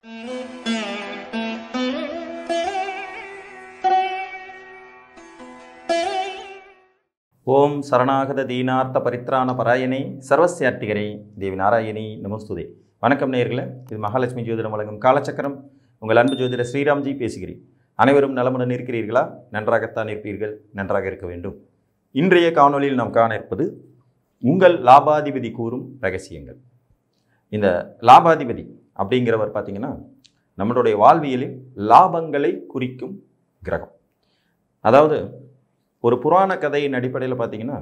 ஓம் சரணாகத தீனார்த்த பரித்ராண பராயணே சர்வசியார்த்திகரே தேவி நாராயணி நமஸ்துதே வணக்கம் நேயர்களே இது மகாலட்சுமி ஜோதிடம் வழங்கும் காலச்சக்கரம் உங்கள் அன்பு ஜோதிடர் ஸ்ரீராம்ஜி பேசுகிறேன் அனைவரும் நலமுடன் இருக்கிறீர்களா நன்றாகத்தான் இருப்பீர்கள் நன்றாக இருக்க வேண்டும் இன்றைய காணொளியில் நாம் காண இருப்பது உங்கள் லாபாதிபதி கூறும் ரகசியங்கள் இந்த லாபாதிபதி அப்படிங்கிறவர் பார்த்தீங்கன்னா நம்மளுடைய வாழ்வியலில் லாபங்களை குறிக்கும் கிரகம் அதாவது ஒரு புராண கதையின் அடிப்படையில் பார்த்தீங்கன்னா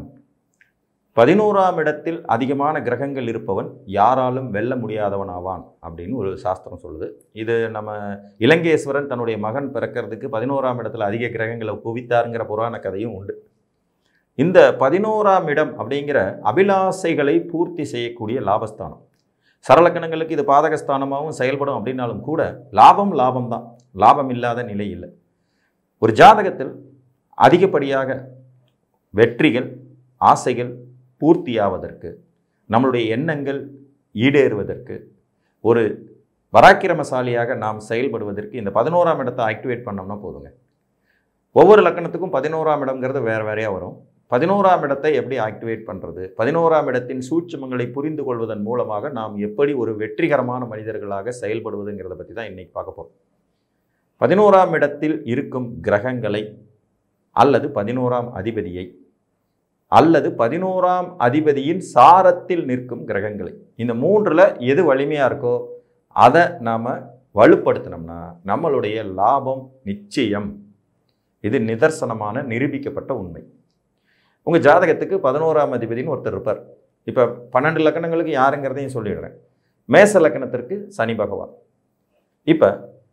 பதினோராம் இடத்தில் அதிகமான கிரகங்கள் இருப்பவன் யாராலும் வெல்ல முடியாதவன் ஆவான் அப்படின்னு ஒரு சாஸ்திரம் சொல்லுது இது நம்ம இலங்கேஸ்வரன் தன்னுடைய மகன் பிறக்கிறதுக்கு பதினோராம் இடத்துல அதிக கிரகங்களை குவித்தாருங்கிற புராண கதையும் உண்டு இந்த பதினோராம் இடம் அப்படிங்கிற அபிலாசைகளை பூர்த்தி செய்யக்கூடிய லாபஸ்தானம் சரலக்கணங்களுக்கு இது பாதகஸ்தானமாகவும் செயல்படும் அப்படின்னாலும் கூட லாபம் லாபம் தான் லாபம் இல்லாத நிலை இல்லை ஒரு ஜாதகத்தில் அதிகப்படியாக வெற்றிகள் ஆசைகள் பூர்த்தியாவதற்கு நம்மளுடைய எண்ணங்கள் ஈடேறுவதற்கு ஒரு பராக்கிரமசாலியாக நாம் செயல்படுவதற்கு இந்த பதினோராம் இடத்தை ஆக்டிவேட் பண்ணோம்னா போதுங்க ஒவ்வொரு லக்கணத்துக்கும் பதினோராம் இடம்ங்கிறது வேறு வேறையாக வரும் பதினோராம் இடத்தை எப்படி ஆக்டிவேட் பண்ணுறது பதினோராம் இடத்தின் சூட்சமங்களை புரிந்து கொள்வதன் மூலமாக நாம் எப்படி ஒரு வெற்றிகரமான மனிதர்களாக செயல்படுவதுங்கிறத பற்றி தான் இன்றைக்கி பார்க்க போகிறோம் பதினோராம் இடத்தில் இருக்கும் கிரகங்களை அல்லது பதினோராம் அதிபதியை அல்லது பதினோராம் அதிபதியின் சாரத்தில் நிற்கும் கிரகங்களை இந்த மூன்றில் எது வலிமையாக இருக்கோ அதை நாம் வலுப்படுத்தினோம்னா நம்மளுடைய லாபம் நிச்சயம் இது நிதர்சனமான நிரூபிக்கப்பட்ட உண்மை உங்கள் ஜாதகத்துக்கு பதினோராம் அதிபதினு ஒருத்தர் இருப்பார் இப்போ பன்னெண்டு லக்கணங்களுக்கு யாருங்கிறதையும் சொல்லிடுறேன் மேச லக்கணத்திற்கு சனி பகவான் இப்போ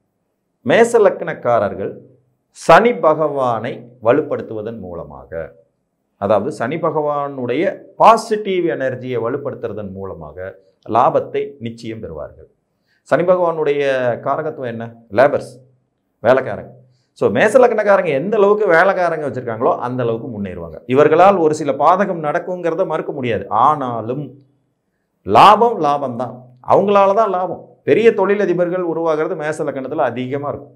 மேச லக்கணக்காரர்கள் சனி பகவானை வலுப்படுத்துவதன் மூலமாக அதாவது சனி பகவானுடைய பாசிட்டிவ் எனர்ஜியை வலுப்படுத்துறதன் மூலமாக லாபத்தை நிச்சயம் பெறுவார்கள் சனி பகவானுடைய காரகத்துவம் என்ன லேபர்ஸ் வேலைக்காரங்க ஸோ மேசலக்கணக்காரங்க எந்த அளவுக்கு வேலைக்காரங்க வச்சுருக்காங்களோ அந்த அளவுக்கு முன்னேறுவாங்க இவர்களால் ஒரு சில பாதகம் நடக்குங்கிறத மறுக்க முடியாது ஆனாலும் லாபம் லாபம் தான் அவங்களால தான் லாபம் பெரிய தொழிலதிபர்கள் உருவாகிறது மேசலக்கணத்தில் அதிகமாக இருக்கும்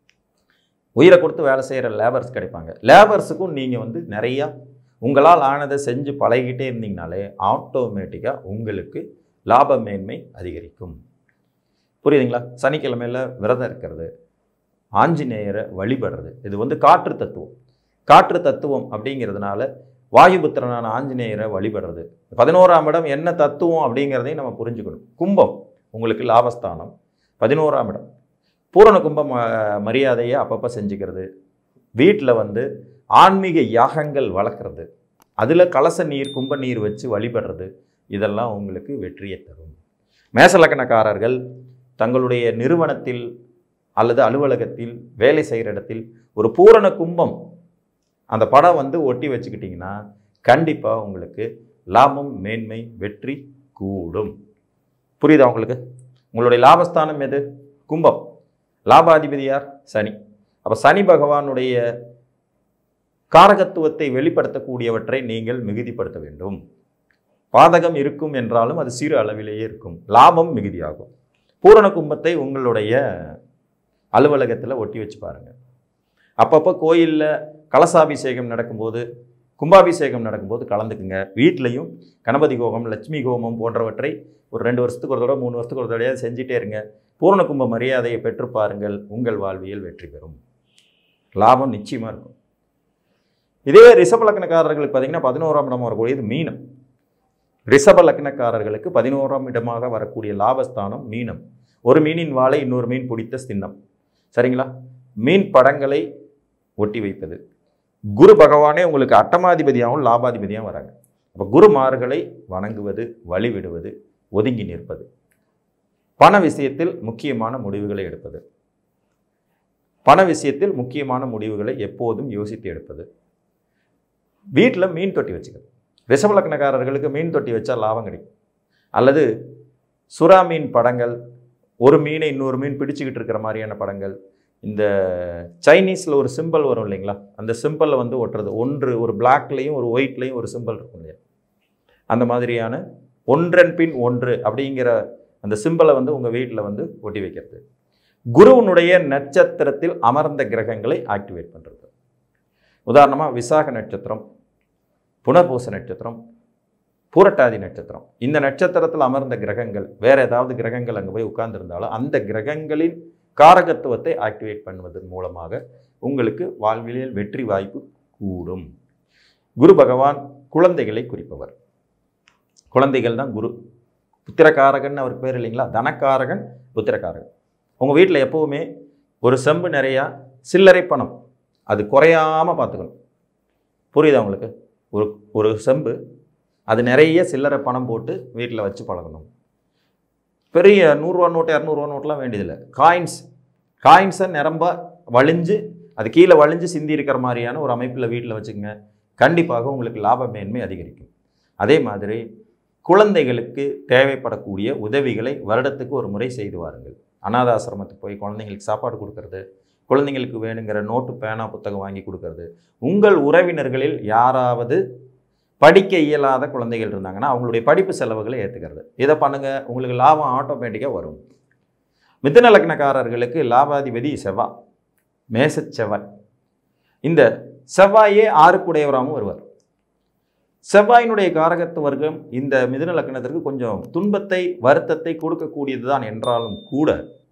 உயிரை கொடுத்து வேலை செய்கிற லேபர்ஸ் கிடைப்பாங்க லேபர்ஸுக்கும் நீங்கள் வந்து நிறையா உங்களால் ஆனதை செஞ்சு பழகிட்டே இருந்தீங்கனாலே ஆட்டோமேட்டிக்காக உங்களுக்கு லாப மேன்மை அதிகரிக்கும் புரியுதுங்களா சனிக்கிழமையில் விரதம் இருக்கிறது ஆஞ்சநேயரை வழிபடுறது இது வந்து காற்று தத்துவம் காற்று தத்துவம் அப்படிங்கிறதுனால வாயுபுத்திரனான ஆஞ்சநேயரை வழிபடுறது பதினோராம் இடம் என்ன தத்துவம் அப்படிங்கிறதையும் நம்ம புரிஞ்சுக்கணும் கும்பம் உங்களுக்கு லாபஸ்தானம் பதினோராம் இடம் பூரண கும்ப ம மரியாதையை அப்பப்போ செஞ்சுக்கிறது வீட்டில் வந்து ஆன்மீக யாகங்கள் வளர்க்குறது அதில் கலச நீர் கும்ப நீர் வச்சு வழிபடுறது இதெல்லாம் உங்களுக்கு வெற்றியை தரும் மேசலக்கணக்காரர்கள் தங்களுடைய நிறுவனத்தில் அல்லது அலுவலகத்தில் வேலை செய்கிற இடத்தில் ஒரு பூரண கும்பம் அந்த படம் வந்து ஒட்டி வச்சுக்கிட்டிங்கன்னா கண்டிப்பாக உங்களுக்கு லாபம் மேன்மை வெற்றி கூடும் புரியுதா உங்களுக்கு உங்களுடைய லாபஸ்தானம் எது கும்பம் லாபாதிபதி யார் சனி அப்போ சனி பகவானுடைய காரகத்துவத்தை வெளிப்படுத்தக்கூடியவற்றை நீங்கள் மிகுதிப்படுத்த வேண்டும் பாதகம் இருக்கும் என்றாலும் அது சிறு அளவிலேயே இருக்கும் லாபம் மிகுதியாகும் பூரண கும்பத்தை உங்களுடைய அலுவலகத்தில் ஒட்டி வச்சு பாருங்கள் அப்பப்போ கோயிலில் கலசாபிஷேகம் நடக்கும்போது கும்பாபிஷேகம் நடக்கும்போது கலந்துக்குங்க வீட்லேயும் கணபதி ஹோமம் லட்சுமி ஹோமம் போன்றவற்றை ஒரு ரெண்டு வருஷத்துக்கு ஒரு தடவை மூணு வருஷத்துக்கு ஒரு தடவையாக செஞ்சிட்டே இருங்க பூரண கும்ப மரியாதையை பெற்று பாருங்கள் உங்கள் வாழ்வியல் வெற்றி பெறும் லாபம் நிச்சயமாக இருக்கும் இதே ரிஷப லக்னக்காரர்களுக்கு பார்த்தீங்கன்னா பதினோராம் இடமாக வரக்கூடியது மீனம் ரிஷப லக்னக்காரர்களுக்கு பதினோராம் இடமாக வரக்கூடிய லாபஸ்தானம் மீனம் ஒரு மீனின் வாழை இன்னொரு மீன் பிடித்த சின்னம் சரிங்களா மீன் படங்களை ஒட்டி வைப்பது குரு பகவானே உங்களுக்கு அட்டமாதிபதியாகவும் லாபாதிபதியாகவும் வராங்க அப்போ குருமார்களை வணங்குவது வழிவிடுவது ஒதுங்கி நிற்பது பண விஷயத்தில் முக்கியமான முடிவுகளை எடுப்பது பண விஷயத்தில் முக்கியமான முடிவுகளை எப்போதும் யோசித்து எடுப்பது வீட்டில் மீன் தொட்டி வச்சுக்கிறது ரிஷபலக்கணக்காரர்களுக்கு மீன் தொட்டி வச்சா லாபம் கிடைக்கும் அல்லது சுறா மீன் படங்கள் ஒரு மீனை இன்னொரு மீன் பிடிச்சிக்கிட்டு இருக்கிற மாதிரியான படங்கள் இந்த சைனீஸில் ஒரு சிம்பிள் வரும் இல்லைங்களா அந்த சிம்பிளை வந்து ஒட்டுறது ஒன்று ஒரு பிளாக்லேயும் ஒரு ஒயிட்லேயும் ஒரு சிம்பிள் இருக்கும் இல்லையா அந்த மாதிரியான ஒன்றன் பின் ஒன்று அப்படிங்கிற அந்த சிம்பிளை வந்து உங்கள் வீட்டில் வந்து ஒட்டி வைக்கிறது குருவினுடைய நட்சத்திரத்தில் அமர்ந்த கிரகங்களை ஆக்டிவேட் பண்ணுறது உதாரணமாக விசாக நட்சத்திரம் புனர்பூச நட்சத்திரம் பூரட்டாதி நட்சத்திரம் இந்த நட்சத்திரத்தில் அமர்ந்த கிரகங்கள் வேற ஏதாவது கிரகங்கள் அங்கே போய் உட்கார்ந்திருந்தாலும் அந்த கிரகங்களின் காரகத்துவத்தை ஆக்டிவேட் பண்ணுவதன் மூலமாக உங்களுக்கு வாழ்வியலில் வெற்றி வாய்ப்பு கூடும் குரு பகவான் குழந்தைகளை குறிப்பவர் குழந்தைகள் தான் குரு புத்திரகாரகன் அவருக்கு பேர் இல்லைங்களா தனக்காரகன் புத்திரகாரகன் உங்கள் வீட்டில் எப்போவுமே ஒரு செம்பு நிறையா சில்லறை பணம் அது குறையாமல் பார்த்துக்கணும் புரியுதா உங்களுக்கு ஒரு ஒரு செம்பு அது நிறைய சில்லறை பணம் போட்டு வீட்டில் வச்சு பழகணும் பெரிய நூறுரூவா நோட்டு இரநூறுவா நோட்டெலாம் வேண்டியதில்லை காயின்ஸ் காயின்ஸை நிரம்ப வழிஞ்சு அது கீழே வழிஞ்சு சிந்தி இருக்கிற மாதிரியான ஒரு அமைப்பில் வீட்டில் வச்சுக்கோங்க கண்டிப்பாக உங்களுக்கு லாப மேன்மை அதிகரிக்கும் அதே மாதிரி குழந்தைகளுக்கு தேவைப்படக்கூடிய உதவிகளை வருடத்துக்கு ஒரு முறை செய்து வாருங்கள் அனாதாசிரமத்துக்கு போய் குழந்தைங்களுக்கு சாப்பாடு கொடுக்கறது குழந்தைங்களுக்கு வேணுங்கிற நோட்டு பேனா புத்தகம் வாங்கி கொடுக்கறது உங்கள் உறவினர்களில் யாராவது படிக்க இயலாத குழந்தைகள் இருந்தாங்கன்னா அவங்களுடைய படிப்பு செலவுகளை ஏற்றுக்கிறது இதை பண்ணுங்க உங்களுக்கு லாபம் ஆட்டோமேட்டிக்காக வரும் மிதுன லக்னக்காரர்களுக்கு லாபாதிபதி செவ்வாய் மேசச் செவ்வாய் இந்த செவ்வாயே ஆறுக்குடையவராகவும் வருவார் செவ்வாயினுடைய காரகத்து வர்க்கம் இந்த மிதுன லக்னத்திற்கு கொஞ்சம் துன்பத்தை வருத்தத்தை கொடுக்கக்கூடியது தான் என்றாலும் கூட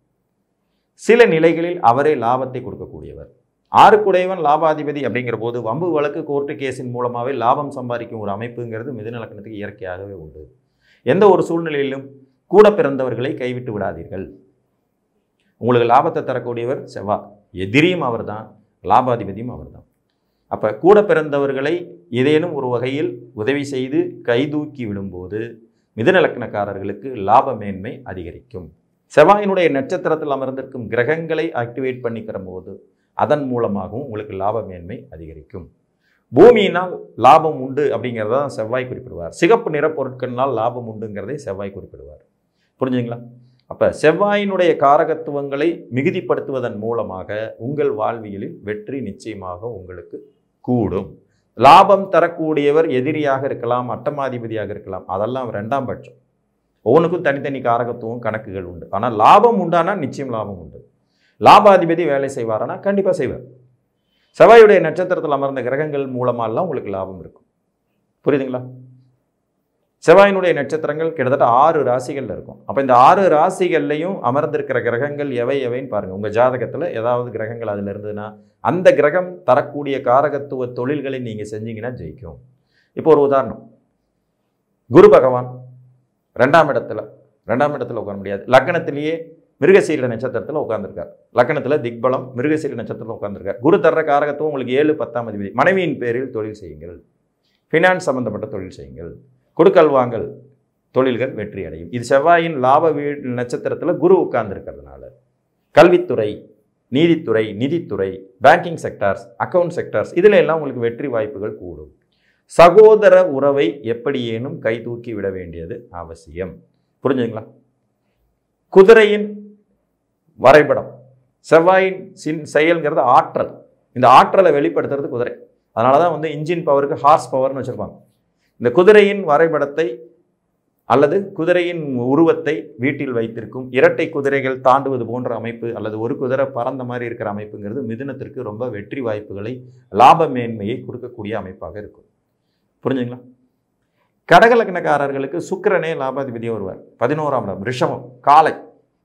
சில நிலைகளில் அவரே லாபத்தை கொடுக்கக்கூடியவர் ஆறுக்குடையவன் லாபாதிபதி அப்படிங்கிற போது வம்பு வழக்கு கோர்ட்டு கேஸின் மூலமாகவே லாபம் சம்பாதிக்கும் ஒரு அமைப்புங்கிறது மிதுன லக்னத்துக்கு இயற்கையாகவே உண்டு எந்த ஒரு சூழ்நிலையிலும் கூட பிறந்தவர்களை கைவிட்டு விடாதீர்கள் உங்களுக்கு லாபத்தை தரக்கூடியவர் செவ்வாய் எதிரியும் அவர்தான் லாபாதிபதியும் அவர்தான் அப்போ கூட பிறந்தவர்களை ஏதேனும் ஒரு வகையில் உதவி செய்து கைதூக்கி விடும்போது மிதுன லக்னக்காரர்களுக்கு லாப மேன்மை அதிகரிக்கும் செவ்வாயினுடைய நட்சத்திரத்தில் அமர்ந்திருக்கும் கிரகங்களை ஆக்டிவேட் பண்ணிக்கிற போது அதன் மூலமாகவும் உங்களுக்கு லாப மேன்மை அதிகரிக்கும் பூமியினால் லாபம் உண்டு அப்படிங்கிறத தான் செவ்வாய் குறிப்பிடுவார் சிகப்பு நிற பொருட்களினால் லாபம் உண்டுங்கிறதை செவ்வாய் குறிப்பிடுவார் புரிஞ்சுங்களா அப்போ செவ்வாயினுடைய காரகத்துவங்களை மிகுதிப்படுத்துவதன் மூலமாக உங்கள் வாழ்வியலில் வெற்றி நிச்சயமாக உங்களுக்கு கூடும் லாபம் தரக்கூடியவர் எதிரியாக இருக்கலாம் அட்டமாதிபதியாக இருக்கலாம் அதெல்லாம் ரெண்டாம் பட்சம் ஒவ்வொன்றுக்கும் தனித்தனி காரகத்துவம் கணக்குகள் உண்டு ஆனால் லாபம் உண்டானா நிச்சயம் லாபம் உண்டு லாபாதிபதி வேலை செய்வாரானா கண்டிப்பாக செய்வார் செவ்வாயுடைய நட்சத்திரத்தில் அமர்ந்த கிரகங்கள் மூலமாலாம் உங்களுக்கு லாபம் இருக்கும் புரியுதுங்களா செவ்வாயினுடைய நட்சத்திரங்கள் கிட்டத்தட்ட ஆறு ராசிகள்ல இருக்கும் அப்போ இந்த ஆறு ராசிகள்லையும் அமர்ந்திருக்கிற கிரகங்கள் எவை எவைன்னு பாருங்கள் உங்கள் ஜாதகத்தில் ஏதாவது கிரகங்கள் அதில் இருந்ததுன்னா அந்த கிரகம் தரக்கூடிய காரகத்துவ தொழில்களை நீங்கள் செஞ்சீங்கன்னா ஜெயிக்கும் இப்போ ஒரு உதாரணம் குரு பகவான் ரெண்டாம் இடத்துல ரெண்டாம் இடத்துல உட்கார முடியாது லக்னத்திலேயே மிருகசீல நட்சத்திரத்தில் உட்காந்துருக்கார் லக்னத்தில் திக்பலம் மிருகசீல நட்சத்திரத்தில் உட்காந்துருக்கார் குரு தர்ற காரகத்துவம் உங்களுக்கு ஏழு பத்தாம் அதிபதி மனைவியின் பேரில் தொழில் செய்யுங்கள் ஃபினான்ஸ் சம்பந்தப்பட்ட தொழில் செய்யுங்கள் கொடுக்கல் வாங்கல் தொழில்கள் வெற்றி அடையும் இது செவ்வாயின் லாப வீ நட்சத்திரத்தில் குரு உட்கார்ந்துருக்கிறதுனால கல்வித்துறை நீதித்துறை நிதித்துறை பேங்கிங் செக்டார்ஸ் அக்கவுண்ட் செக்டார்ஸ் இதில் எல்லாம் உங்களுக்கு வெற்றி வாய்ப்புகள் கூடும் சகோதர உறவை எப்படியேனும் கை தூக்கி விட வேண்டியது அவசியம் புரிஞ்சுங்களா குதிரையின் வரைபடம் செவ்வாயின் சின் செயல்ங்கிறது ஆற்றல் இந்த ஆற்றலை வெளிப்படுத்துறது குதிரை அதனால தான் வந்து இன்ஜின் பவருக்கு ஹார்ஸ் பவர்னு வச்சுருப்பாங்க இந்த குதிரையின் வரைபடத்தை அல்லது குதிரையின் உருவத்தை வீட்டில் வைத்திருக்கும் இரட்டை குதிரைகள் தாண்டுவது போன்ற அமைப்பு அல்லது ஒரு குதிரை பறந்த மாதிரி இருக்கிற அமைப்புங்கிறது மிதுனத்திற்கு ரொம்ப வெற்றி வாய்ப்புகளை லாப மேன்மையை கொடுக்கக்கூடிய அமைப்பாக இருக்கும் புரிஞ்சுங்களா கடகலக்னக்காரர்களுக்கு சுக்கிரனே லாபாதிபதியாக வருவார் பதினோராம் இடம் ரிஷபம் காலை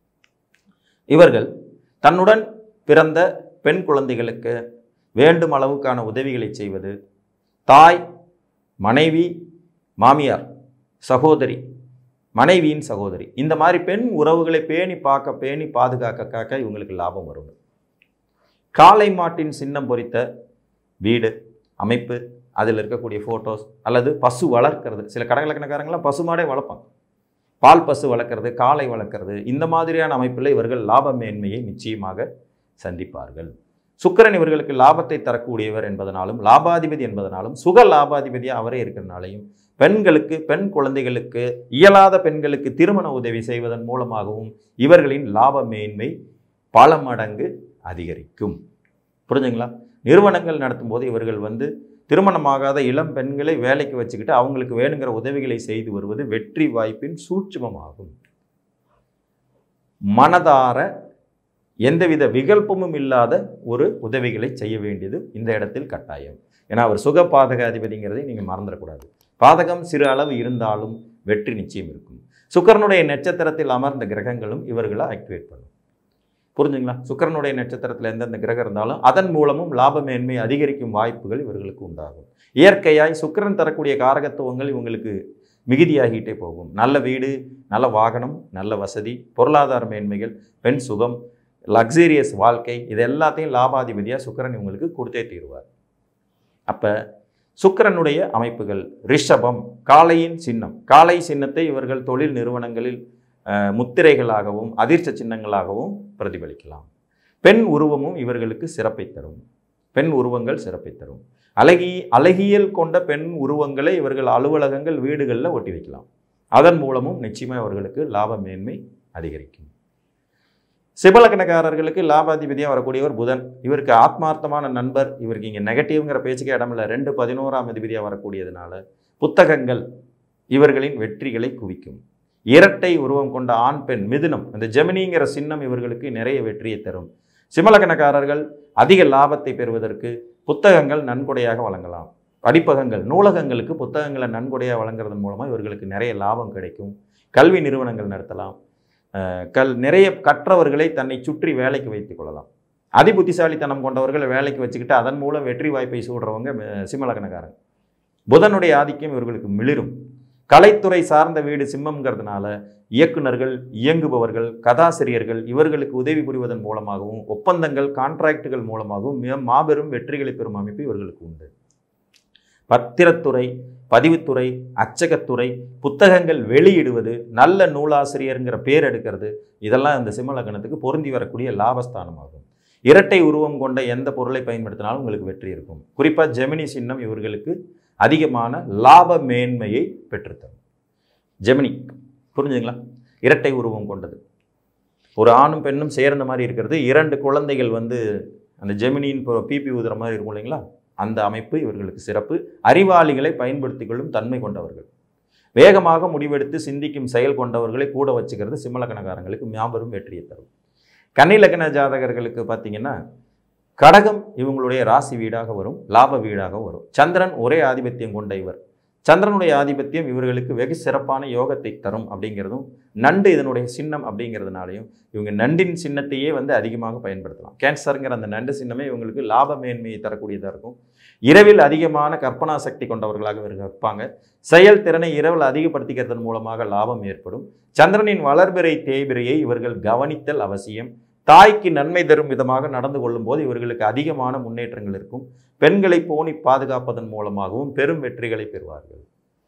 இவர்கள் தன்னுடன் பிறந்த பெண் குழந்தைகளுக்கு வேண்டும் அளவுக்கான உதவிகளை செய்வது தாய் மனைவி மாமியார் சகோதரி மனைவியின் சகோதரி இந்த மாதிரி பெண் உறவுகளை பேணி பார்க்க பேணி பாதுகாக்க காக்க இவங்களுக்கு லாபம் வரும் காளை மாட்டின் சின்னம் பொறித்த வீடு அமைப்பு அதில் இருக்கக்கூடிய ஃபோட்டோஸ் அல்லது பசு வளர்க்கறது சில கடகலக்கணக்காரங்களாம் பசு மாடே வளர்ப்பாங்க பால் பசு வளர்க்குறது காளை வளர்க்குறது இந்த மாதிரியான அமைப்பில் இவர்கள் லாப மேன்மையை நிச்சயமாக சந்திப்பார்கள் சுக்கிரன் இவர்களுக்கு லாபத்தை தரக்கூடியவர் என்பதனாலும் லாபாதிபதி என்பதனாலும் சுக லாபாதிபதியாக அவரே இருக்கிறனாலையும் பெண்களுக்கு பெண் குழந்தைகளுக்கு இயலாத பெண்களுக்கு திருமண உதவி செய்வதன் மூலமாகவும் இவர்களின் லாப மேன்மை பல மடங்கு அதிகரிக்கும் புரிஞ்சுங்களா நிறுவனங்கள் நடத்தும் போது இவர்கள் வந்து திருமணமாகாத இளம் பெண்களை வேலைக்கு வச்சுக்கிட்டு அவங்களுக்கு வேணுங்கிற உதவிகளை செய்து வருவது வெற்றி வாய்ப்பின் சூட்சுமமாகும் மனதார எந்தவித விகல்பமும் இல்லாத ஒரு உதவிகளை செய்ய வேண்டியது இந்த இடத்தில் கட்டாயம் ஏன்னா அவர் சுக பாதக அதிபதிங்கிறதை நீங்கள் மறந்துடக்கூடாது பாதகம் சிறு அளவு இருந்தாலும் வெற்றி நிச்சயம் இருக்கும் சுக்கரனுடைய நட்சத்திரத்தில் அமர்ந்த கிரகங்களும் இவர்களை ஆக்டிவேட் பண்ணும் புரிஞ்சுங்களா சுக்கரனுடைய நட்சத்திரத்தில் எந்தெந்த கிரகம் இருந்தாலும் அதன் மூலமும் லாப மேன்மை அதிகரிக்கும் வாய்ப்புகள் இவர்களுக்கு உண்டாகும் இயற்கையாய் சுக்கிரன் தரக்கூடிய காரகத்துவங்கள் இவங்களுக்கு மிகுதியாகிட்டே போகும் நல்ல வீடு நல்ல வாகனம் நல்ல வசதி பொருளாதார மேன்மைகள் பெண் சுகம் லக்ஸீரியஸ் வாழ்க்கை இது எல்லாத்தையும் லாபாதிபதியாக சுக்கிரன் இவங்களுக்கு கொடுத்தே தீருவார் அப்போ சுக்கிரனுடைய அமைப்புகள் ரிஷபம் காளையின் சின்னம் காளை சின்னத்தை இவர்கள் தொழில் நிறுவனங்களில் அஹ், முத்திரைகளாகவும் அதிர்ஷ்ட சின்னங்களாகவும் பிரதிபலிக்கலாம் பெண் உருவமும் இவர்களுக்கு சிறப்பை தரும் பெண் உருவங்கள் சிறப்பை தரும் அழகி அழகியல் கொண்ட பெண் உருவங்களை இவர்கள் அலுவலகங்கள் வீடுகளில் ஒட்டி வைக்கலாம் அதன் மூலமும் நிச்சயமாக இவர்களுக்கு லாப மேன்மை அதிகரிக்கும் சிபலக்கணக்காரர்களுக்கு லாபாதிபதியாக வரக்கூடியவர் புதன் இவருக்கு ஆத்மார்த்தமான நண்பர் இவருக்கு இங்கே நெகட்டிவ்ங்கிற பேச்சுக்கே இடமில்ல ரெண்டு பதினோராம் அதிபதியாக வரக்கூடியதுனால புத்தகங்கள் இவர்களின் வெற்றிகளை குவிக்கும் இரட்டை உருவம் கொண்ட ஆண் பெண் மிதுனம் அந்த ஜெமினிங்கிற சின்னம் இவர்களுக்கு நிறைய வெற்றியை தரும் சிமலக்கணக்காரர்கள் அதிக லாபத்தை பெறுவதற்கு புத்தகங்கள் நன்கொடையாக வழங்கலாம் படிப்பகங்கள் நூலகங்களுக்கு புத்தகங்களை நன்கொடையாக வழங்குறதன் மூலமாக இவர்களுக்கு நிறைய லாபம் கிடைக்கும் கல்வி நிறுவனங்கள் நடத்தலாம் அஹ் கல் நிறைய கற்றவர்களை தன்னை சுற்றி வேலைக்கு வைத்துக் கொள்ளலாம் அதிபுத்திசாலித்தனம் கொண்டவர்களை வேலைக்கு வச்சுக்கிட்டு அதன் மூலம் வெற்றி வாய்ப்பை சூடுறவங்க அஹ், சிம்மலக்கணக்காரங்க புதனுடைய ஆதிக்கம் இவர்களுக்கு மிளிரும் கலைத்துறை சார்ந்த வீடு சிம்மம்ங்கிறதுனால இயக்குனர்கள் இயங்குபவர்கள் கதாசிரியர்கள் இவர்களுக்கு உதவி புரிவதன் மூலமாகவும் ஒப்பந்தங்கள் கான்ட்ராக்டுகள் மூலமாகவும் மிக மாபெரும் வெற்றிகளை பெறும் அமைப்பு இவர்களுக்கு உண்டு பத்திரத்துறை பதிவுத்துறை அச்சகத்துறை புத்தகங்கள் வெளியிடுவது நல்ல நூலாசிரியருங்கிற பேர் எடுக்கிறது இதெல்லாம் இந்த சிம்மலக்கணத்துக்கு பொருந்தி வரக்கூடிய லாபஸ்தானமாகும் இரட்டை உருவம் கொண்ட எந்த பொருளை பயன்படுத்தினாலும் உங்களுக்கு வெற்றி இருக்கும் குறிப்பாக ஜெமினி சின்னம் இவர்களுக்கு அதிகமான லாப மேன்மையை பெற்றுத்தரும் ஜெமினி புரிஞ்சுங்களா இரட்டை உருவம் கொண்டது ஒரு ஆணும் பெண்ணும் சேர்ந்த மாதிரி இருக்கிறது இரண்டு குழந்தைகள் வந்து அந்த ஜெமினியின் பிபி ஊதுற மாதிரி இருக்கும் இல்லைங்களா அந்த அமைப்பு இவர்களுக்கு சிறப்பு அறிவாளிகளை பயன்படுத்திக் கொள்ளும் தன்மை கொண்டவர்கள் வேகமாக முடிவெடுத்து சிந்திக்கும் செயல் கொண்டவர்களை கூட வச்சுக்கிறது சிம்மலக்கணக்காரங்களுக்கு மாபெரும் வெற்றியை தரும் கன்னிலக்கண ஜாதகர்களுக்கு பார்த்தீங்கன்னா கடகம் இவங்களுடைய ராசி வீடாக வரும் லாப வீடாக வரும் சந்திரன் ஒரே ஆதிபத்தியம் கொண்ட இவர் சந்திரனுடைய ஆதிபத்தியம் இவர்களுக்கு வெகு சிறப்பான யோகத்தை தரும் அப்படிங்கிறதும் நண்டு இதனுடைய சின்னம் அப்படிங்கிறதுனாலையும் இவங்க நண்டின் சின்னத்தையே வந்து அதிகமாக பயன்படுத்தலாம் கேன்சருங்கிற அந்த நண்டு சின்னமே இவங்களுக்கு லாப மேன்மையை தரக்கூடியதாக இருக்கும் இரவில் அதிகமான கற்பனா சக்தி கொண்டவர்களாக இவர்கள் இருப்பாங்க செயல்திறனை இரவில் அதிகப்படுத்திக்கிறதன் மூலமாக லாபம் ஏற்படும் சந்திரனின் வளர்பிறை தேய்பிரையை இவர்கள் கவனித்தல் அவசியம் தாய்க்கு நன்மை தரும் விதமாக நடந்து கொள்ளும்போது இவர்களுக்கு அதிகமான முன்னேற்றங்கள் இருக்கும் பெண்களை போனி பாதுகாப்பதன் மூலமாகவும் பெரும் வெற்றிகளை பெறுவார்கள்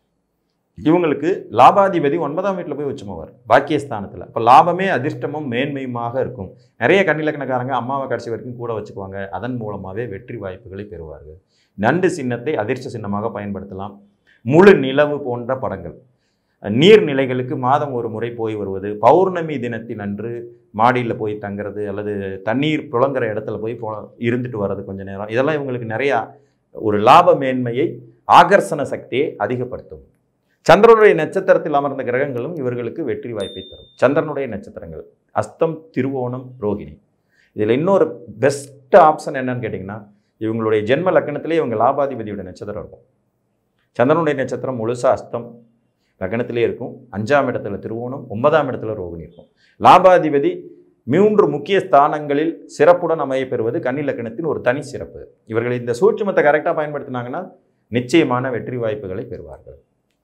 இவங்களுக்கு லாபாதிபதி ஒன்பதாம் வீட்டில் போய் உச்சமவர் பாக்கியஸ்தானத்தில் இப்போ லாபமே அதிர்ஷ்டமும் மேன்மையுமாக இருக்கும் நிறைய கண்ணிலக்கணக்காரங்க அம்மாவை கடைசி வரைக்கும் கூட வச்சுக்குவாங்க அதன் மூலமாகவே வெற்றி வாய்ப்புகளை பெறுவார்கள் நண்டு சின்னத்தை அதிர்ஷ்ட சின்னமாக பயன்படுத்தலாம் முழு நிலவு போன்ற படங்கள் நீர்நிலைகளுக்கு மாதம் ஒரு முறை போய் வருவது பௌர்ணமி தினத்தின் அன்று மாடியில் போய் தங்குறது அல்லது தண்ணீர் புழங்குற இடத்துல போய் போ இருந்துட்டு வர்றது கொஞ்ச நேரம் இதெல்லாம் இவங்களுக்கு நிறையா ஒரு லாப மேன்மையை ஆகர்ஷண சக்தியை அதிகப்படுத்தும் சந்திரனுடைய நட்சத்திரத்தில் அமர்ந்த கிரகங்களும் இவர்களுக்கு வெற்றி வாய்ப்பை தரும் சந்திரனுடைய நட்சத்திரங்கள் அஸ்தம் திருவோணம் ரோகிணி இதில் இன்னொரு பெஸ்ட் ஆப்ஷன் என்னன்னு கேட்டிங்கன்னா இவங்களுடைய ஜென்ம லக்கணத்திலே இவங்க லாபாதிபதியோட நட்சத்திரம் இருக்கும் சந்திரனுடைய நட்சத்திரம் முழுசா அஸ்தம் லக்னத்திலே இருக்கும் அஞ்சாம் இடத்துல திருவோணம் ஒன்பதாம் இடத்துல ரோகிணி இருக்கும் லாபாதிபதி மூன்று முக்கிய ஸ்தானங்களில் சிறப்புடன் அமைய பெறுவது கன்னி லக்கணத்தின் ஒரு தனி சிறப்பு இவர்கள் இந்த சூட்சுமத்தை கரெக்டாக பயன்படுத்தினாங்கன்னா நிச்சயமான வெற்றி வாய்ப்புகளை பெறுவார்கள்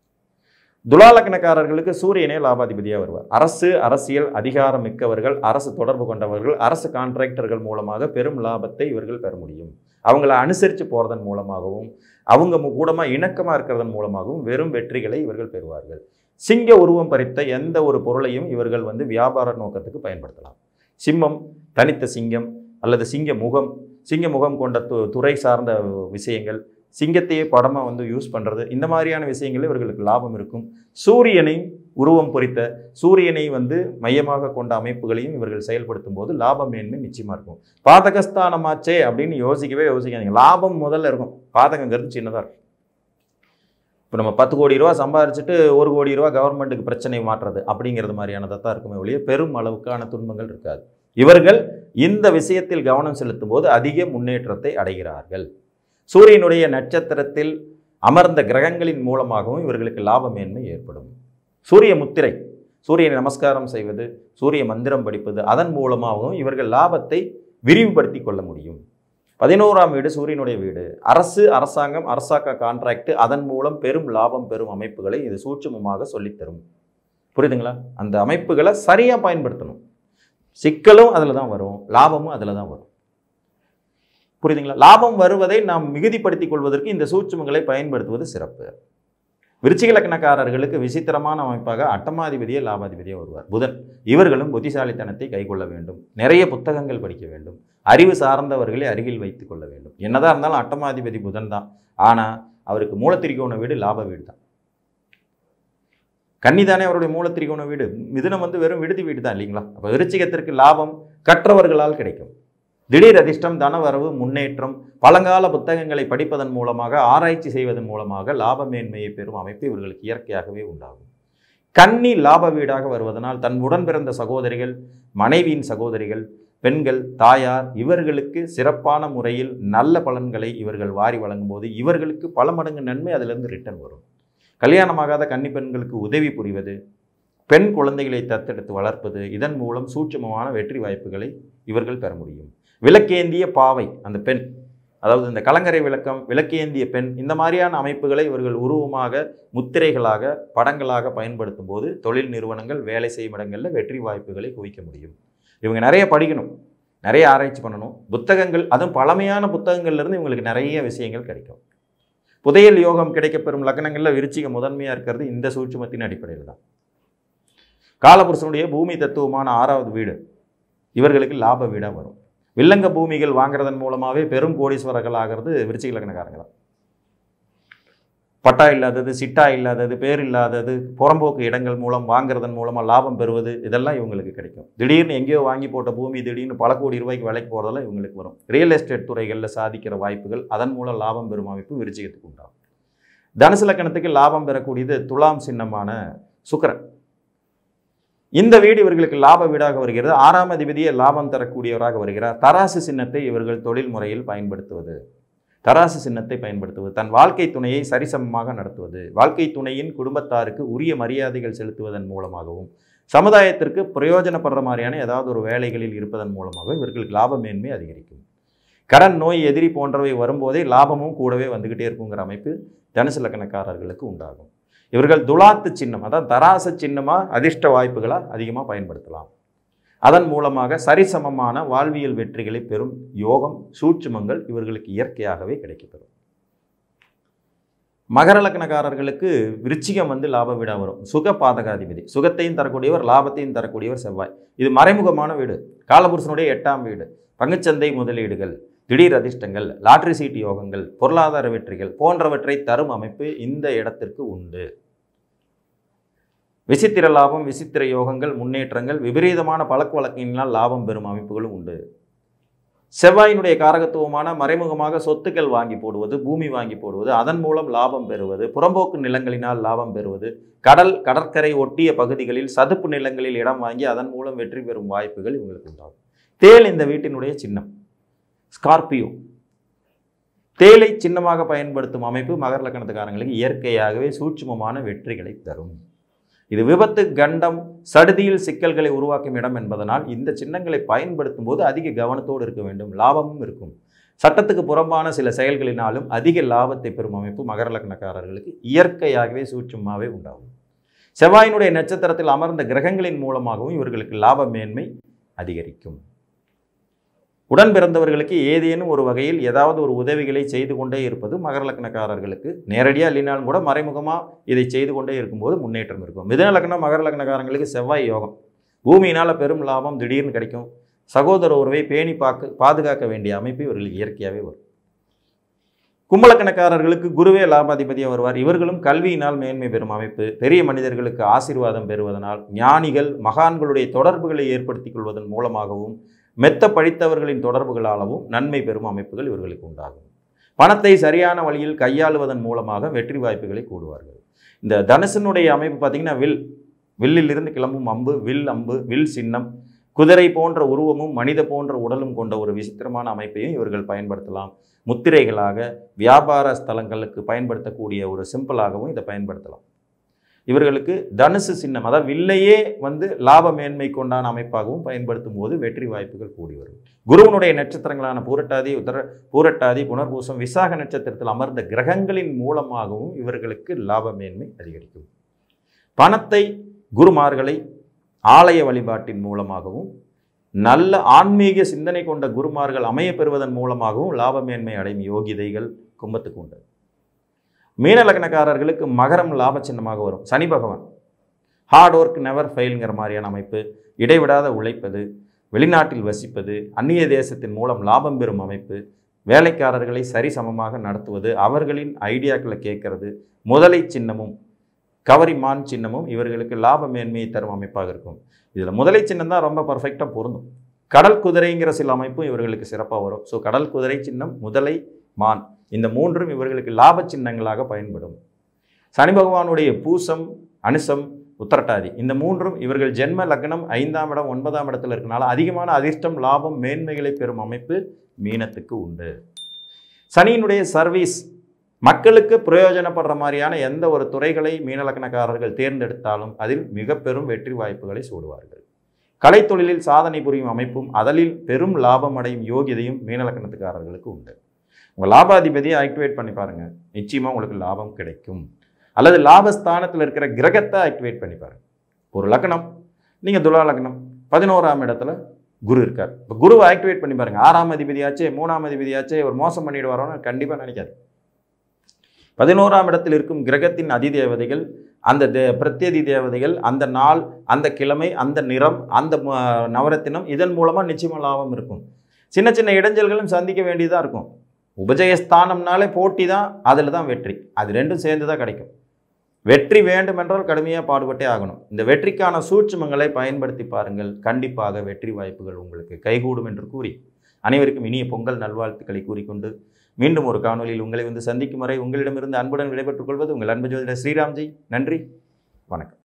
துலாலக்கணக்காரர்களுக்கு சூரியனே லாபாதிபதியாக வருவார் அரசு அரசியல் அதிகாரம் மிக்கவர்கள் அரசு தொடர்பு கொண்டவர்கள் அரசு கான்ட்ராக்டர்கள் மூலமாக பெரும் லாபத்தை இவர்கள் பெற முடியும் அவங்கள அனுசரித்து போகிறதன் மூலமாகவும் அவங்க மு- கூடமா இணக்கமாக இருக்கிறதன் மூலமாகவும் வெறும் வெற்றிகளை இவர்கள் பெறுவார்கள் சிங்க உருவம் பறித்த எந்த ஒரு பொருளையும் இவர்கள் வந்து வியாபார நோக்கத்துக்கு பயன்படுத்தலாம் சிம்மம் தனித்த சிங்கம் அல்லது சிங்க முகம் சிங்க முகம் கொண்ட து துறை சார்ந்த விஷயங்கள் சிங்கத்தையே படமாக வந்து யூஸ் பண்ணுறது இந்த மாதிரியான விஷயங்களில் இவர்களுக்கு லாபம் இருக்கும் சூரியனை உருவம் பொறித்த சூரியனை வந்து மையமாக கொண்ட அமைப்புகளையும் இவர்கள் செயல்படுத்தும் போது லாப மேன்மை நிச்சயமாக இருக்கும் பாதகஸ்தானமாச்சே அப்படின்னு யோசிக்கவே யோசிக்காதீங்க லாபம் முதல்ல இருக்கும் பாதகங்கிறது சின்னதாக இருக்கும் இப்போ நம்ம பத்து கோடி ரூபா சம்பாரிச்சுட்டு ஒரு கோடி ரூபா கவர்மெண்ட்டுக்கு பிரச்சனை மாற்றுறது அப்படிங்கிறது மாதிரியானதாக தான் இருக்குமே ஒழிய பெரும் அளவுக்கான துன்பங்கள் இருக்காது இவர்கள் இந்த விஷயத்தில் கவனம் செலுத்தும் போது அதிக முன்னேற்றத்தை அடைகிறார்கள் சூரியனுடைய நட்சத்திரத்தில் அமர்ந்த கிரகங்களின் மூலமாகவும் இவர்களுக்கு லாப மேன்மை ஏற்படும் சூரிய முத்திரை சூரியனை நமஸ்காரம் செய்வது சூரிய மந்திரம் படிப்பது அதன் மூலமாகவும் இவர்கள் லாபத்தை விரிவுபடுத்தி கொள்ள முடியும் பதினோராம் வீடு சூரியனுடைய வீடு அரசு அரசாங்கம் அரசாங்க கான்ட்ராக்ட் அதன் மூலம் பெரும் லாபம் பெறும் அமைப்புகளை இது சூட்சுமமாக சொல்லித்தரும் புரியுதுங்களா அந்த அமைப்புகளை சரியாக பயன்படுத்தணும் சிக்கலும் அதில் தான் வரும் லாபமும் அதில் தான் வரும் புரியுதுங்களா லாபம் வருவதை நாம் மிகுதிப்படுத்திக் கொள்வதற்கு இந்த சூட்சுமங்களை பயன்படுத்துவது சிறப்பு விருச்சிக லக்னக்காரர்களுக்கு விசித்திரமான அமைப்பாக அட்டமாதிபதியே லாபாதிபதியே வருவார் புதன் இவர்களும் புத்திசாலித்தனத்தை கைக்கொள்ள வேண்டும் நிறைய புத்தகங்கள் படிக்க வேண்டும் அறிவு சார்ந்தவர்களை அருகில் வைத்துக் கொள்ள வேண்டும் என்னதான் இருந்தாலும் அட்டமாதிபதி புதன் தான் ஆனால் அவருக்கு மூலத்திரிகோண வீடு லாப வீடு தான் கன்னிதானே அவருடைய மூலத்திரிகோண வீடு மிதுனம் வந்து வெறும் விடுதி வீடு தான் இல்லைங்களா அப்போ விருச்சிகத்திற்கு லாபம் கற்றவர்களால் கிடைக்கும் திடீர் அதிர்ஷ்டம் தனவரவு முன்னேற்றம் பழங்கால புத்தகங்களை படிப்பதன் மூலமாக ஆராய்ச்சி செய்வதன் மூலமாக லாப மேன்மையை பெறும் அமைப்பு இவர்களுக்கு இயற்கையாகவே உண்டாகும் கன்னி லாப வீடாக வருவதனால் தன் உடன் பிறந்த சகோதரிகள் மனைவியின் சகோதரிகள் பெண்கள் தாயார் இவர்களுக்கு சிறப்பான முறையில் நல்ல பலன்களை இவர்கள் வாரி வழங்கும் போது இவர்களுக்கு பல மடங்கு நன்மை அதிலிருந்து ரிட்டர்ன் வரும் கல்யாணமாகாத கன்னி பெண்களுக்கு உதவி புரிவது பெண் குழந்தைகளை தத்தெடுத்து வளர்ப்பது இதன் மூலம் சூட்சமமான வெற்றி வாய்ப்புகளை இவர்கள் பெற முடியும் விளக்கேந்திய பாவை அந்த பெண் அதாவது இந்த கலங்கரை விளக்கம் விளக்கேந்திய பெண் இந்த மாதிரியான அமைப்புகளை இவர்கள் உருவமாக முத்திரைகளாக படங்களாக பயன்படுத்தும் போது தொழில் நிறுவனங்கள் வேலை செய்யும் இடங்களில் வெற்றி வாய்ப்புகளை குவிக்க முடியும் இவங்க நிறைய படிக்கணும் நிறைய ஆராய்ச்சி பண்ணணும் புத்தகங்கள் அதுவும் பழமையான புத்தகங்கள்லேருந்து இவங்களுக்கு நிறைய விஷயங்கள் கிடைக்கும் புதையல் யோகம் கிடைக்கப்பெறும் லக்னங்களில் விருச்சிகம் முதன்மையாக இருக்கிறது இந்த சூட்சுமத்தின் அடிப்படையில் தான் காலபுருஷனுடைய பூமி தத்துவமான ஆறாவது வீடு இவர்களுக்கு லாப வீடாக வரும் வில்லங்க பூமிகள் வாங்குறதன் மூலமாகவே பெரும் கோடீஸ்வரர்கள் ஆகிறது விருச்சிக லக்னக்காரங்க தான் பட்டா இல்லாதது சிட்டா இல்லாதது பேர் இல்லாதது புறம்போக்கு இடங்கள் மூலம் வாங்குறதன் மூலமாக லாபம் பெறுவது இதெல்லாம் இவங்களுக்கு கிடைக்கும் திடீர்னு எங்கேயோ வாங்கி போட்ட பூமி திடீர்னு பல கோடி ரூபாய்க்கு விலைக்கு போகிறதெல்லாம் இவங்களுக்கு வரும் ரியல் எஸ்டேட் துறைகளில் சாதிக்கிற வாய்ப்புகள் அதன் மூலம் லாபம் பெறும் அமைப்பு விருச்சிகத்துக்கு உண்டாகும் தனுசு லக்கணத்துக்கு லாபம் பெறக்கூடியது துலாம் சின்னமான சுக்கிரன் இந்த வீடு இவர்களுக்கு லாப வீடாக வருகிறது ஆறாம் அதிபதியே லாபம் தரக்கூடியவராக வருகிறார் தராசு சின்னத்தை இவர்கள் தொழில் முறையில் பயன்படுத்துவது தராசு சின்னத்தை பயன்படுத்துவது தன் வாழ்க்கை துணையை சரிசமமாக நடத்துவது வாழ்க்கை துணையின் குடும்பத்தாருக்கு உரிய மரியாதைகள் செலுத்துவதன் மூலமாகவும் சமுதாயத்திற்கு பிரயோஜனப்படுற மாதிரியான ஏதாவது ஒரு வேலைகளில் இருப்பதன் மூலமாக இவர்களுக்கு லாப மேன்மை அதிகரிக்கும் கடன் நோய் எதிரி போன்றவை வரும்போதே லாபமும் கூடவே வந்துக்கிட்டே இருக்குங்கிற அமைப்பு தனுசு லக்கணக்காரர்களுக்கு உண்டாகும் இவர்கள் துலாத்து சின்னம் அதாவது தராச சின்னமாக அதிர்ஷ்ட வாய்ப்புகளாக அதிகமாக பயன்படுத்தலாம் அதன் மூலமாக சரிசமமான வாழ்வியல் வெற்றிகளை பெறும் யோகம் சூட்சுமங்கள் இவர்களுக்கு இயற்கையாகவே கிடைக்கப்பெறும் மகர லக்னக்காரர்களுக்கு விருச்சிகம் வந்து லாப வீடாக வரும் சுக பாதகாதிபதி சுகத்தையும் தரக்கூடியவர் லாபத்தையும் தரக்கூடியவர் செவ்வாய் இது மறைமுகமான வீடு காலபுருஷனுடைய எட்டாம் வீடு பங்குச்சந்தை முதலீடுகள் திடீர் அதிர்ஷ்டங்கள் லாட்ரி சீட்டு யோகங்கள் பொருளாதார வெற்றிகள் போன்றவற்றை தரும் அமைப்பு இந்த இடத்திற்கு உண்டு விசித்திர லாபம் விசித்திர யோகங்கள் முன்னேற்றங்கள் விபரீதமான பழக்க வழக்கினால் லாபம் பெறும் அமைப்புகளும் உண்டு செவ்வாயினுடைய காரகத்துவமான மறைமுகமாக சொத்துக்கள் வாங்கி போடுவது பூமி வாங்கி போடுவது அதன் மூலம் லாபம் பெறுவது புறம்போக்கு நிலங்களினால் லாபம் பெறுவது கடல் கடற்கரை ஒட்டிய பகுதிகளில் சதுப்பு நிலங்களில் இடம் வாங்கி அதன் மூலம் வெற்றி பெறும் வாய்ப்புகள் இவங்களுக்கு உண்டாகும் தேல் இந்த வீட்டினுடைய சின்னம் ஸ்கார்பியோ தேலை சின்னமாக பயன்படுத்தும் அமைப்பு மகர லக்கணத்துக்காரங்களுக்கு இயற்கையாகவே சூட்சுமமான வெற்றிகளை தரும் இது விபத்து கண்டம் சடுதியில் சிக்கல்களை உருவாக்கும் இடம் என்பதனால் இந்த சின்னங்களை பயன்படுத்தும் போது அதிக கவனத்தோடு இருக்க வேண்டும் லாபமும் இருக்கும் சட்டத்துக்கு புறம்பான சில செயல்களினாலும் அதிக லாபத்தை பெறும் அமைப்பு மகர லக்னக்காரர்களுக்கு இயற்கையாகவே சூட்சுமாவே உண்டாகும் செவ்வாயினுடைய நட்சத்திரத்தில் அமர்ந்த கிரகங்களின் மூலமாகவும் இவர்களுக்கு லாப மேன்மை அதிகரிக்கும் உடன் பிறந்தவர்களுக்கு ஏதேனும் ஒரு வகையில் ஏதாவது ஒரு உதவிகளை செய்து கொண்டே இருப்பது மகர லக்னக்காரர்களுக்கு நேரடியாக இல்லைனாலும் கூட மறைமுகமாக இதை செய்து கொண்டே இருக்கும்போது முன்னேற்றம் இருக்கும் மிதன லக்னம் மகர லக்னக்காரங்களுக்கு செவ்வாய் யோகம் பூமியினால் பெரும் லாபம் திடீர்னு கிடைக்கும் சகோதர உறவை பேணி பாக்கு பாதுகாக்க வேண்டிய அமைப்பு இவர்களுக்கு இயற்கையாகவே வரும் கும்பலக்கணக்காரர்களுக்கு குருவே லாபாதிபதியாக வருவார் இவர்களும் கல்வியினால் மேன்மை பெறும் அமைப்பு பெரிய மனிதர்களுக்கு ஆசீர்வாதம் பெறுவதனால் ஞானிகள் மகான்களுடைய தொடர்புகளை ஏற்படுத்திக் கொள்வதன் மூலமாகவும் மெத்த படித்தவர்களின் தொடர்புகளாலவும் நன்மை பெறும் அமைப்புகள் இவர்களுக்கு உண்டாகும் பணத்தை சரியான வழியில் கையாளுவதன் மூலமாக வெற்றி வாய்ப்புகளை கூடுவார்கள் இந்த தனுசனுடைய அமைப்பு பார்த்திங்கன்னா வில் வில்லிலிருந்து கிளம்பும் அம்பு வில் அம்பு வில் சின்னம் குதிரை போன்ற உருவமும் மனித போன்ற உடலும் கொண்ட ஒரு விசித்திரமான அமைப்பையும் இவர்கள் பயன்படுத்தலாம் முத்திரைகளாக வியாபார ஸ்தலங்களுக்கு பயன்படுத்தக்கூடிய ஒரு சிம்பிளாகவும் இதை பயன்படுத்தலாம் இவர்களுக்கு தனுசு சின்னம் அதாவது வில்லையே வந்து லாப மேன்மை கொண்டான அமைப்பாகவும் பயன்படுத்தும் போது வெற்றி வாய்ப்புகள் கூடி வரும் குருவனுடைய நட்சத்திரங்களான பூரட்டாதி உத்தர பூரட்டாதி புனர்பூசம் விசாக நட்சத்திரத்தில் அமர்ந்த கிரகங்களின் மூலமாகவும் இவர்களுக்கு லாப மேன்மை அதிகரிக்கும் பணத்தை குருமார்களை ஆலய வழிபாட்டின் மூலமாகவும் நல்ல ஆன்மீக சிந்தனை கொண்ட குருமார்கள் அமைய பெறுவதன் மூலமாகவும் லாப மேன்மை அடையும் யோகிதைகள் கும்பத்துக்கு உண்டு மீன லக்னக்காரர்களுக்கு மகரம் லாப சின்னமாக வரும் சனி பகவான் ஹார்ட் ஒர்க் நெவர் ஃபெயில்ங்கிற மாதிரியான அமைப்பு இடைவிடாத உழைப்பது வெளிநாட்டில் வசிப்பது அந்நிய தேசத்தின் மூலம் லாபம் பெறும் அமைப்பு வேலைக்காரர்களை சரிசமமாக நடத்துவது அவர்களின் ஐடியாக்களை கேட்கறது முதலை சின்னமும் கவரிமான் சின்னமும் இவர்களுக்கு லாப மேன்மையை தரும் அமைப்பாக இருக்கும் இதில் முதலை சின்னம் தான் ரொம்ப பர்ஃபெக்டாக பொருந்தும் கடல் குதிரைங்கிற சில அமைப்பும் இவர்களுக்கு சிறப்பாக வரும் ஸோ கடல் குதிரை சின்னம் முதலை மான் இந்த மூன்றும் இவர்களுக்கு லாப சின்னங்களாக பயன்படும் சனி பகவானுடைய பூசம் அனுசம் உத்தரட்டாதி இந்த மூன்றும் இவர்கள் ஜென்ம லக்னம் ஐந்தாம் இடம் ஒன்பதாம் இடத்துல இருக்கனால அதிகமான அதிர்ஷ்டம் லாபம் மேன்மைகளை பெறும் அமைப்பு மீனத்துக்கு உண்டு சனியினுடைய சர்வீஸ் மக்களுக்கு பிரயோஜனப்படுற மாதிரியான எந்த ஒரு துறைகளை மீனலக்கணக்காரர்கள் தேர்ந்தெடுத்தாலும் அதில் மிக பெரும் வெற்றி வாய்ப்புகளை சூடுவார்கள் கலைத்தொழிலில் சாதனை புரியும் அமைப்பும் அதலில் பெரும் லாபம் அடையும் யோகியதையும் மீனலக்கணத்துக்காரர்களுக்கு உண்டு உங்கள் லாபாதிபதியை ஆக்டிவேட் பண்ணி பாருங்கள் நிச்சயமாக உங்களுக்கு லாபம் கிடைக்கும் அல்லது லாபஸ்தானத்தில் இருக்கிற கிரகத்தை ஆக்டிவேட் பண்ணி பாருங்க ஒரு லக்னம் நீங்கள் துலா லக்னம் பதினோராம் இடத்துல குரு இருக்கார் இப்போ குருவை ஆக்டிவேட் பண்ணி பாருங்க ஆறாம் அதிபதியாச்சே மூணாம் அதிபதியாச்சே ஒரு மோசம் பண்ணிட்டு வரோன்னு கண்டிப்பாக நினைக்காது பதினோராம் இடத்தில் இருக்கும் கிரகத்தின் அதிதேவதைகள் அந்த தே பிரத்யதி தேவதைகள் அந்த நாள் அந்த கிழமை அந்த நிறம் அந்த ம- நவரத்தினம் இதன் மூலமாக நிச்சயமாக லாபம் இருக்கும் சின்ன சின்ன இடைஞ்சல்களும் சந்திக்க வேண்டியதாக இருக்கும் உபஜயஸ்தானம்னாலே போட்டி தான் அதில் தான் வெற்றி அது ரெண்டும் சேர்ந்து தான் கிடைக்கும் வெற்றி வேண்டுமென்றால் கடுமையாக பாடுபட்டே ஆகணும் இந்த வெற்றிக்கான சூட்சுமங்களை பயன்படுத்தி பாருங்கள் கண்டிப்பாக வெற்றி வாய்ப்புகள் உங்களுக்கு கைகூடும் என்று கூறி அனைவருக்கும் இனிய பொங்கல் நல்வாழ்த்துக்களை கூறிக்கொண்டு மீண்டும் ஒரு காணொலியில் உங்களை வந்து சந்திக்கும் வரை உங்களிடமிருந்து அன்புடன் விடைபெற்றுக் கொள்வது உங்கள் அன்பு ஜோதிடர் ஸ்ரீராம்ஜி நன்றி வணக்கம்